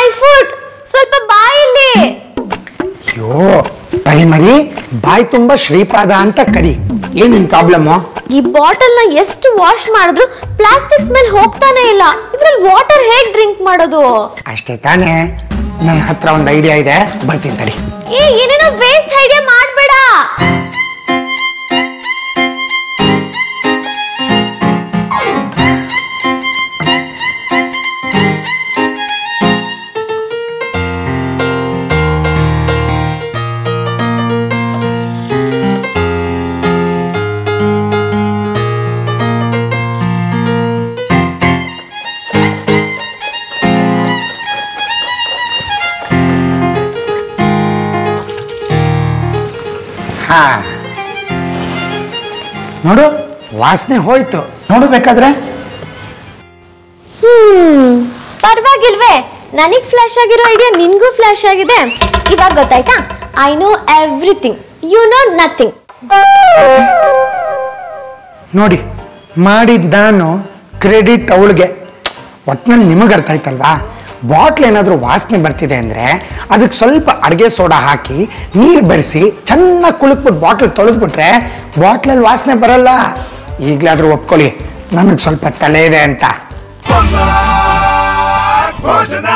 my food ಸ್ವಲ್ಪ ಬಾಯಿಲ್ಲಿ ಅಯ್ಯೋ ಮರಿ ಬಾಯಿ ತುಂಬಾ ಶ್ರೀಪಾದ ಅಂತ ಕರಿ ಏನೇನ್ ಪ್ರಾಬ್ಲಮ್ಮು ಈ ಬಾಟಲ್ ನ ಎಷ್ಟು ವಾಶ್ ಮಾಡಿದ್ರು ಪ್ಲಾಸ್ಟಿಕ್ ಸ್ಮೆಲ್ ಹೋಗ್ತಾನೆ ಇಲ್ಲ ಇದ್ರಲ್ಲಿ ವಾಟರ್ ಹೇಗ್ ಡ್ರಿಂಕ್ ಮಾಡೋದು ಅಷ್ಟೇ ತಾನೇ ನನ್ನ ಹತ್ರ ಒಂದು ಐಡಿಯಾ ಇದೆ ಬರ್ತೀನಿ ತಡಿ ಏ ಏನೇನೋ ವೇಸ್ಟ್ ಐಡಿಯಾ ಮಾಡ್ಬೇಡ ಹಾ ನೋಡು ವಾಸನೆ ಹೋಯ್ತು ನೋಡು ಬೇಕಾದ್ರೆ ಹ್ಮ್ ಪರವಾಗಿಲ್ವೇ ನನಗ್ ಫ್ಲಾಶ್ ಆಗಿರೋ ಐಡಿಯಾ ನಿನ್ಗೂ ಫ್ಲಾಶ್ ಆಗಿದೆ ಇವಾಗ ಗೊತ್ತಾಯ್ತಾ I know everything you know nothing ನೋಡಿ ಮಾಡಿದ್ ನಾನು ಕ್ರೆಡಿಟ್ ಅವಳಿಗೆ ಒಟ್ನಲ್ಲಿ ನಿಮಗೆ ಅರ್ಥ ಆಯ್ತಲ್ವಾ ಬಾಟ್ಲ್ ಏನಾದರೂ ವಾಸನೆ ಬರ್ತಿದೆ ಅಂದರೆ ಅದಕ್ಕೆ ಸ್ವಲ್ಪ ಅಡುಗೆ ಸೋಡಾ ಹಾಕಿ ನೀರು ಬೆರೆಸಿ ಚೆನ್ನಾಗಿ ಕುಲುಕ್ಬಿಟ್ಟು ಬಾಟ್ಲ್ ತೊಳೆದ್ಬಿಟ್ರೆ ಬಾಟ್ಲಲ್ಲಿ ವಾಸನೆ ಬರಲ್ಲ ಈಗಲಾದರೂ ಒಪ್ಕೊಳ್ಳಿ ನನಗೆ ಸ್ವಲ್ಪ ತಲೆ ಇದೆ ಅಂತ ಭೋಜನ